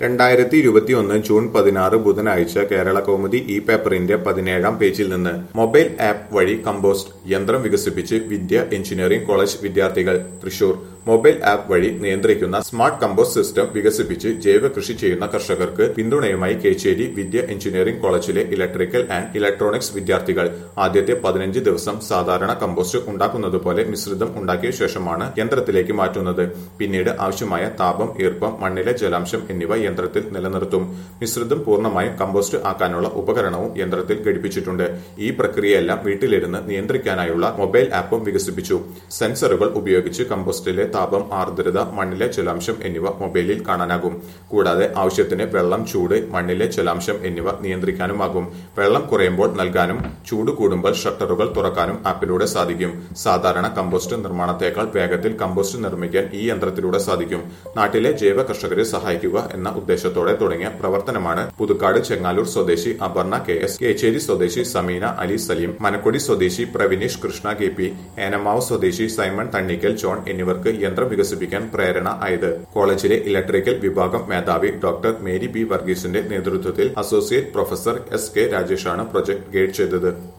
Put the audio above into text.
രണ്ടായിരത്തി ഇരുപത്തിയൊന്ന് ജൂൺ പതിനാറ് ബുധനാഴ്ച കേരള കൗമുദി ഇ പേപ്പറിന്റെ പതിനേഴാം പേജിൽ നിന്ന് മൊബൈൽ ആപ്പ് വഴി കമ്പോസ്റ്റ് യന്ത്രം വികസിപ്പിച്ച് വിദ്യ എഞ്ചിനീയറിംഗ് കോളേജ് വിദ്യാർത്ഥികൾ തൃശൂർ മൊബൈൽ ആപ്പ് വഴി നിയന്ത്രിക്കുന്ന സ്മാർട്ട് കമ്പോസ്റ്റ് സിസ്റ്റം വികസിപ്പിച്ച് ജൈവ കൃഷി ചെയ്യുന്ന കർഷകർക്ക് പിന്തുണയുമായി കേച്ചേരി വിദ്യ എഞ്ചിനീയറിംഗ് കോളേജിലെ ഇലക്ട്രിക്കൽ ആൻഡ് ഇലക്ട്രോണിക്സ് വിദ്യാർത്ഥികൾ ആദ്യത്തെ പതിനഞ്ച് ദിവസം സാധാരണ കമ്പോസ്റ്റ് ഉണ്ടാക്കുന്നത് പോലെ മിശ്രിതം ഉണ്ടാക്കിയ ശേഷമാണ് യന്ത്രത്തിലേക്ക് മാറ്റുന്നത് പിന്നീട് ആവശ്യമായ താപം ഈർപ്പം മണ്ണിലെ ജലാംശം എന്നിവ യന്ത്രത്തിൽ നിലനിർത്തും മിശ്രിതം പൂർണ്ണമായും കമ്പോസ്റ്റ് ആക്കാനുള്ള ഉപകരണവും യന്ത്രത്തിൽ ഘടിപ്പിച്ചിട്ടുണ്ട് ഈ പ്രക്രിയയെല്ലാം വീട്ടിലിരുന്ന് നിയന്ത്രിക്കാനായുള്ള മൊബൈൽ ആപ്പും വികസിപ്പിച്ചു സെൻസറുകൾ ഉപയോഗിച്ച് കമ്പോസ്റ്റിലെ താപം ആർദ്രത മണ്ണിലെ ജലാംശം എന്നിവ മൊബൈലിൽ കാണാനാകും കൂടാതെ ആവശ്യത്തിന് വെള്ളം ചൂട് മണ്ണിലെ ജലാംശം എന്നിവ നിയന്ത്രിക്കാനുമാകും വെള്ളം കുറയുമ്പോൾ നൽകാനും ചൂട് കൂടുമ്പോൾ ഷട്ടറുകൾ തുറക്കാനും ആപ്പിലൂടെ സാധിക്കും സാധാരണ കമ്പോസ്റ്റ് നിർമ്മാണത്തേക്കാൾ വേഗത്തിൽ കമ്പോസ്റ്റ് നിർമ്മിക്കാൻ ഈ യന്ത്രത്തിലൂടെ സാധിക്കും നാട്ടിലെ ജൈവ കർഷകരെ സഹായിക്കുക എന്ന ഉദ്ദേശത്തോടെ തുടങ്ങിയ പ്രവർത്തനമാണ് പുതുക്കാട് ചെങ്ങാലൂർ സ്വദേശി അപർണ കെ എസ് കേച്ചേരി സ്വദേശി സമീന അലി സലീം മനക്കൊടി സ്വദേശി പ്രവിനീഷ് കൃഷ്ണ കെ പി ഏനമാവ് സ്വദേശി സൈമൺ തണ്ണിക്കൽ ജോൺ എന്നിവർക്ക് യന്ത്രം വികസിപ്പിക്കാൻ പ്രേരണ ആയത് കോളേജിലെ ഇലക്ട്രിക്കൽ വിഭാഗം മേധാവി ഡോക്ടർ മേരി ബി വർഗീസിന്റെ നേതൃത്വത്തിൽ അസോസിയേറ്റ് പ്രൊഫസർ എസ് കെ രാജേഷാണ് പ്രൊജക്ട് ഗൈഡ് ചെയ്തത്